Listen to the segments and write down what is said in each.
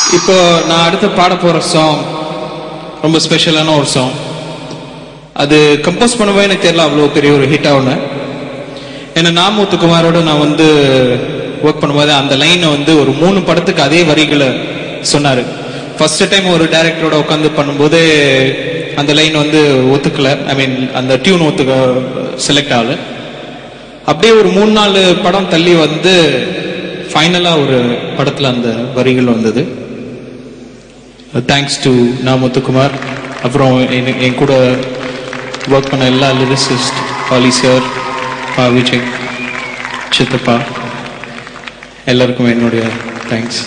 இப்போ நான் அடுத்து பாட போற சாங் ரொம்ப ஸ்பெஷலான ஒரு சாங் அது கம்போஸ் பண்ணவே எனக்கு தெரியல அவ்வளோ பெரிய ஒரு ஹிட் ஆகுன ஏன்னா நாமூத்துக்குமாரோட நான் வந்து ஒர்க் பண்ணும்போது அந்த லைனை வந்து ஒரு மூணு படத்துக்கு அதே வரிகளை சொன்னாரு ஃபர்ஸ்ட் டைம் ஒரு டைரக்டரோட உட்காந்து பண்ணும்போது அந்த லைன் வந்து ஒத்துக்கல ஐ மீன் அந்த டியூன் ஒத்துக்க செலக்ட் ஆகல அப்படியே ஒரு மூணு நாலு படம் தள்ளி வந்து ஃபைனலா ஒரு படத்துல அந்த வரிகள் வந்தது தேங்க்ஸ் டு நா முத்துக்குமார் அப்புறம் என் என் கூட ஒர்க் பண்ண எல்லா லிரிசிஸ்ட் பாலி சார் பா விஜய் சித்தப்பா எல்லாருக்கும் என்னுடைய தேங்க்ஸ்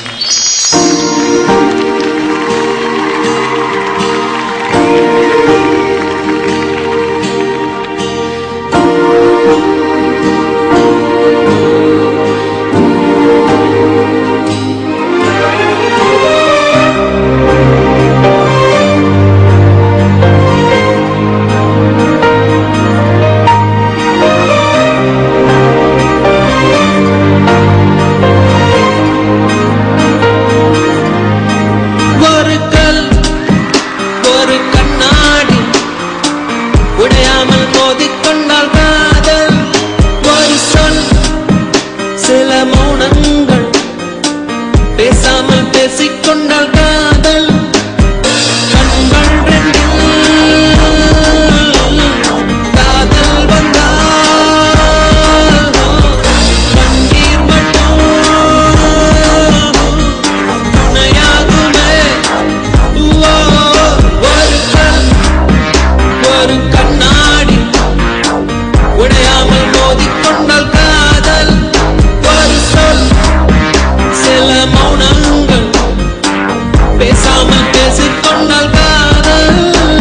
ஒரு கல் ஒரு கண்ணாடி உடையாமல் மோதிக்கொண்டால் காதல் ஒரு சொல் சில மௌனங்கள் பேசாமல் பேசிக்கொண்டால் காதல் கண்கள் ரெண்டில் காதல் வந்தால் கண்ணீர் மட்டும் துணையாகுமே ஓ, ஒரு கண் ஒரு கண்ணாடி உடையாமல் மோதிக்கொண்டால் காதல் ஒரு சொல் சில மௌனங்கள் பேசாமல் பேசிக்கொண்டால் காதல்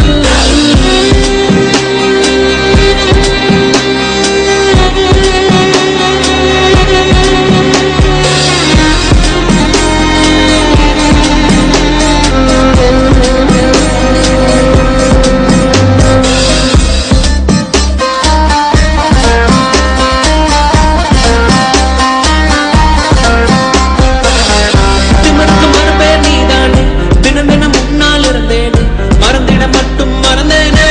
திமிருக்கு மறுபேர் நீதானே தினம் தினம் முன்னால் இருந்தேனே மறந்திட மட்டும் மறந்தேனே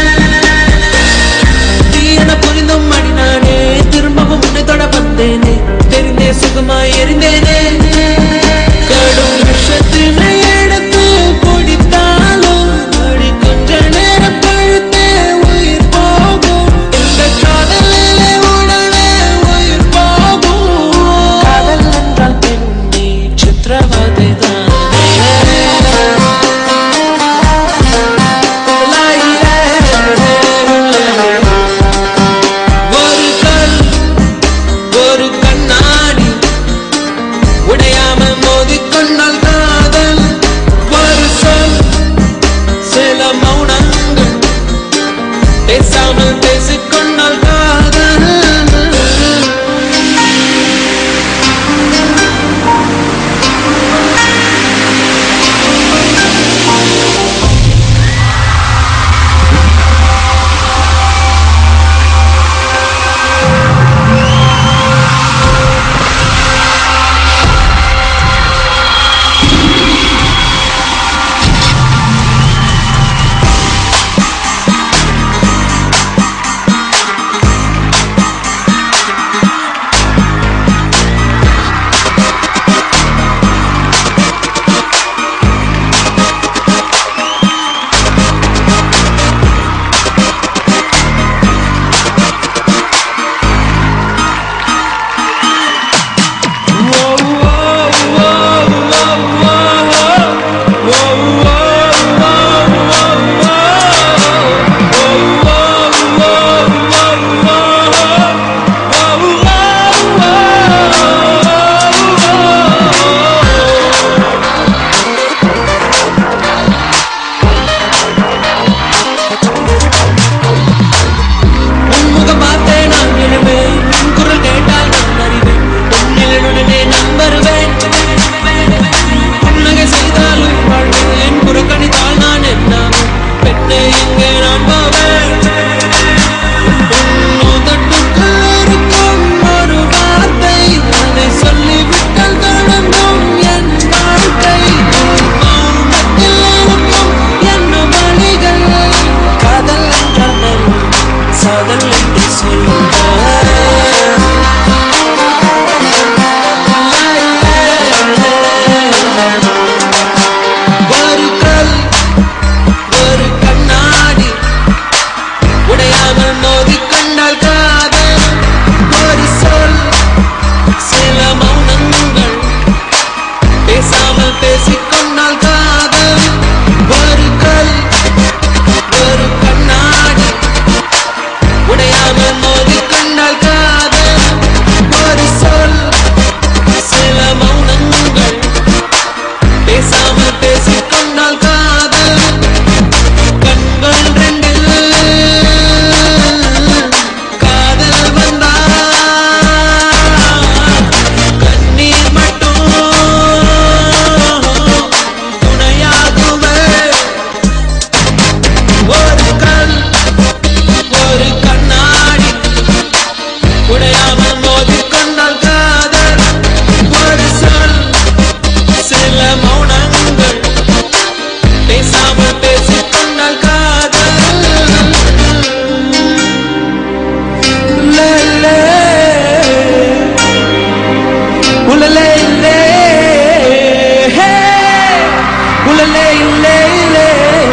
தீயன புரிந்தும் அடினானே திரும்பவும் உன்னை தொட வந்தேனே தெரிந்தே சுகமாய் எரிந்தேனே கடும் விஷத்தினை எடுத்து குடித்தாலும் அடி கொஞ்ச நேரம் கழித்தே உயிர் போகும் இந்த காதலிலே உடனே உயிர் போகும் காதல் என்றால் பெண்ணே சித்திரவதை ஒரு கல் ஒரு கண்ணாடி உடையாமல் மோதிக்கொண்டால் காதல் ஒரு சொல் சில மௌனங்கள் பேசாமல் பேசிக்கொண்டால் காதல் பேசிக்கொண்டால் காதல் ஒரு கல் ஒரு கண்ணாடி உடையாமல் மோதிக்கொண்டால் காதல் ஒரு சொல் சில மௌனங்கள் பேசாமல் பேசிக்கொண்டால் காதல் கண்கள் ரெண்டில் காதல் வந்தா கண்ணீர் மட்டும் துணையாகுமே ஒரு கண் ஒரு கண்ணாடி உடையாமல் மோதிக்கொண்டால் காதல் ஒரு சொல் சில மௌனங்கள் பேசாமல் பேசிக்கொண்டால் காதல் லே, உலலே, லே, ஹே, உலலே, லே, லே.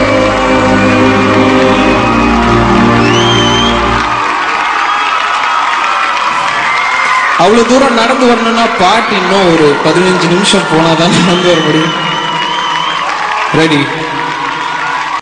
அவ்வளவு தூரம் நடந்து வரணும்னா பாட்டு இன்னும் ஒரு பதினஞ்சு நிமிஷம் போனாதான் நடந்து வர முடியும் ரெடி